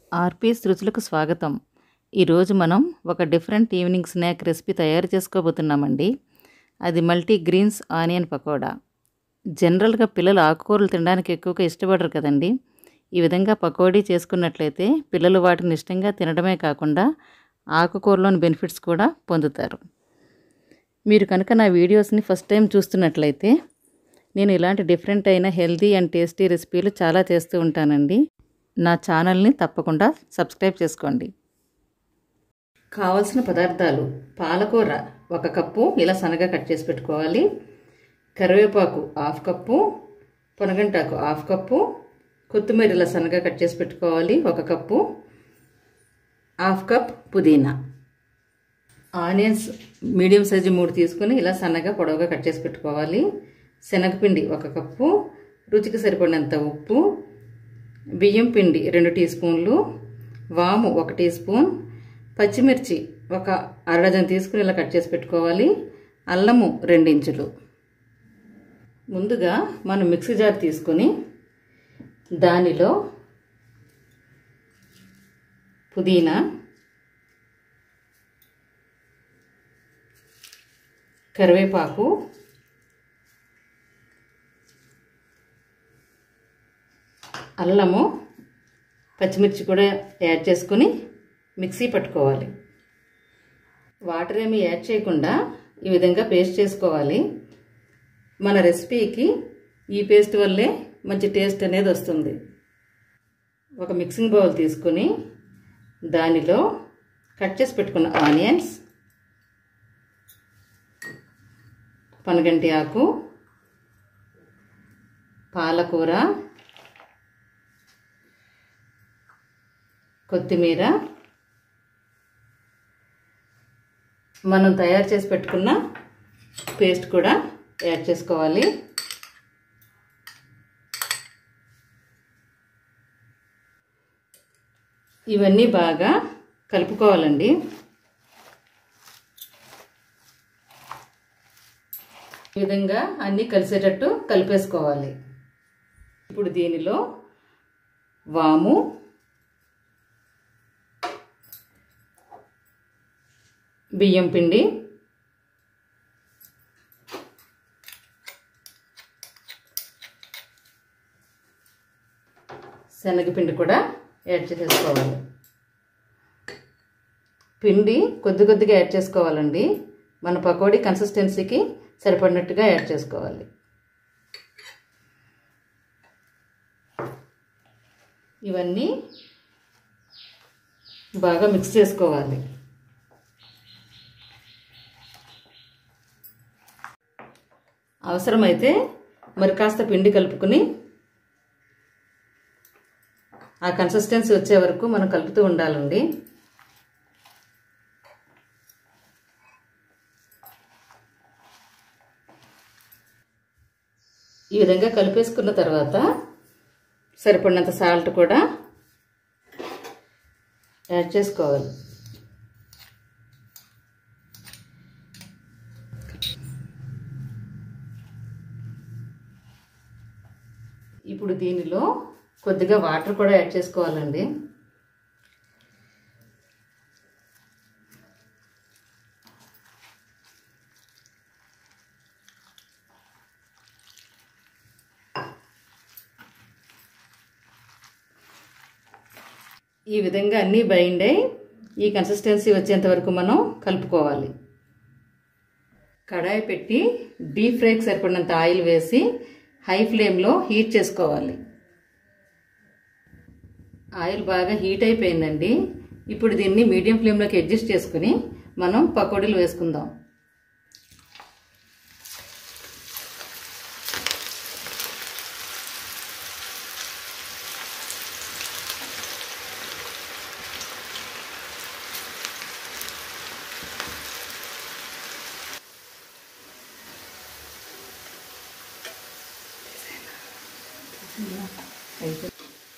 RPs రుచులకు స్వాగతం ఈరోజు మనం ఒక డిఫరెంట్ ఈవినింగ్ స్నాక్ రెసిపీ తయారు చేసుకోబోతున్నామండి అది మల్టీ గ్రీన్స్ ఆనియన్ పకోడా జనరల్గా పిల్లలు ఆకుకూరలు తినడానికి ఎక్కువగా ఇష్టపడరు కదండి ఈ విధంగా పకోడీ చేసుకున్నట్లయితే పిల్లలు వాటిని ఇష్టంగా తినడమే కాకుండా ఆకుకూరలోని బెనిఫిట్స్ కూడా పొందుతారు మీరు కనుక నా వీడియోస్ని ఫస్ట్ టైం చూస్తున్నట్లయితే నేను ఇలాంటి డిఫరెంట్ అయిన హెల్తీ అండ్ టేస్టీ రెసిపీలు చాలా చేస్తూ ఉంటానండి నా ఛానల్ని తప్పకుండా సబ్స్క్రైబ్ చేసుకోండి కావలసిన పదార్థాలు పాలకూర ఒక కప్పు ఇలా సన్నగా కట్ చేసి పెట్టుకోవాలి కరివేపాకు హాఫ్ కప్పు పొనగంటాకు హాఫ్ కప్పు కొత్తిమీర ఇలా సన్నగా కట్ చేసి పెట్టుకోవాలి ఒక కప్పు హాఫ్ కప్ పుదీనా ఆనియన్స్ మీడియం సైజు మూడు తీసుకుని ఇలా సన్నగా పొడవుగా కట్ చేసి పెట్టుకోవాలి శనగపిండి ఒక కప్పు రుచికి సరిపడినంత ఉప్పు బియ్యం పిండి రెండు టీ స్పూన్లు వాము ఒక టీ స్పూన్ పచ్చిమిర్చి ఒక అరడజన్ తీసుకుని ఇలా కట్ చేసి పెట్టుకోవాలి అల్లము రెండించులు ముందుగా మనం మిక్సీ జార్ తీసుకొని దానిలో పుదీనా కరివేపాకు అల్లము పచ్చిమిర్చి కూడా యాడ్ చేసుకుని మిక్సీ పట్టుకోవాలి వాటర్ ఏమి యాడ్ చేయకుండా ఈ విధంగా పేస్ట్ చేసుకోవాలి మన రెసిపీకి ఈ పేస్ట్ వల్లే మంచి టేస్ట్ అనేది వస్తుంది ఒక మిక్సింగ్ బౌల్ తీసుకొని దానిలో కట్ చేసి పెట్టుకున్న ఆనియన్స్ పనగంటి ఆకు పాలకూర కొత్తిమీర మనం తయారు చేసి పెట్టుకున్న పేస్ట్ కూడా యాడ్ చేసుకోవాలి ఇవన్నీ బాగా కలుపుకోవాలండి ఈ విధంగా అన్నీ కలిసేటట్టు కలిపేసుకోవాలి ఇప్పుడు దీనిలో వాము బియ్యం పిండి శనగపిండి కూడా యాడ్ చేసేసుకోవాలి పిండి కొద్ది కొద్దిగా యాడ్ చేసుకోవాలండి మన పకోడీ కన్సిస్టెన్సీకి సరిపడినట్టుగా యాడ్ చేసుకోవాలి ఇవన్నీ బాగా మిక్స్ చేసుకోవాలి అవసరమైతే మరి కాస్త పిండి కలుపుకొని ఆ కన్సిస్టెన్సీ వచ్చే వరకు మనం కలుపుతూ ఉండాలండి ఈ విధంగా కలిపేసుకున్న తర్వాత సరిపడినంత సాల్ట్ కూడా యాడ్ చేసుకోవాలి ఇప్పుడు దీనిలో కొద్దిగా వాటర్ కూడా యాడ్ చేసుకోవాలండి ఈ విధంగా అన్నీ బైండ్ అయి ఈ కన్సిస్టెన్సీ వచ్చేంత వరకు మనం కలుపుకోవాలి కడాయి పెట్టి డీప్ ఫ్రైకి సరిపడినంత ఆయిల్ వేసి హై ఫ్లేమ్లో హీట్ చేసుకోవాలి ఆయిల్ బాగా హీట్ అయిపోయిందండి ఇప్పుడు దీన్ని మీడియం ఫ్లేమ్లోకి అడ్జస్ట్ చేసుకుని మనం పకోడీలు వేసుకుందాం అయితే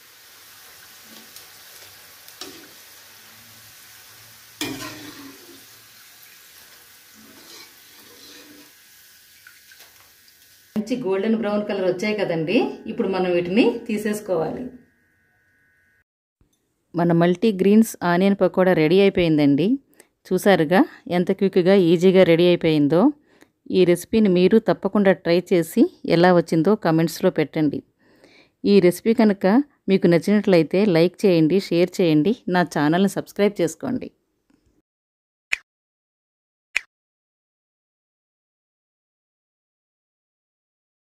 మంచి గోల్డెన్ బ్రౌన్ కలర్ వచ్చాయి కదండి ఇప్పుడు మనం వీటిని తీసేసుకోవాలి మన multi greens onion pakoda ready అయిపోయిందండి చూసారుగా ఎంత క్విక్గా ఈజీగా రెడీ అయిపోయిందో ఈ రెసిపీని మీరు తప్పకుండా ట్రై చేసి ఎలా వచ్చిందో కమెంట్స్లో పెట్టండి ఈ రెసిపీ కనుక మీకు నచ్చినట్లయితే లైక్ చేయండి షేర్ చేయండి నా ఛానల్ని సబ్స్క్రైబ్ చేసుకోండి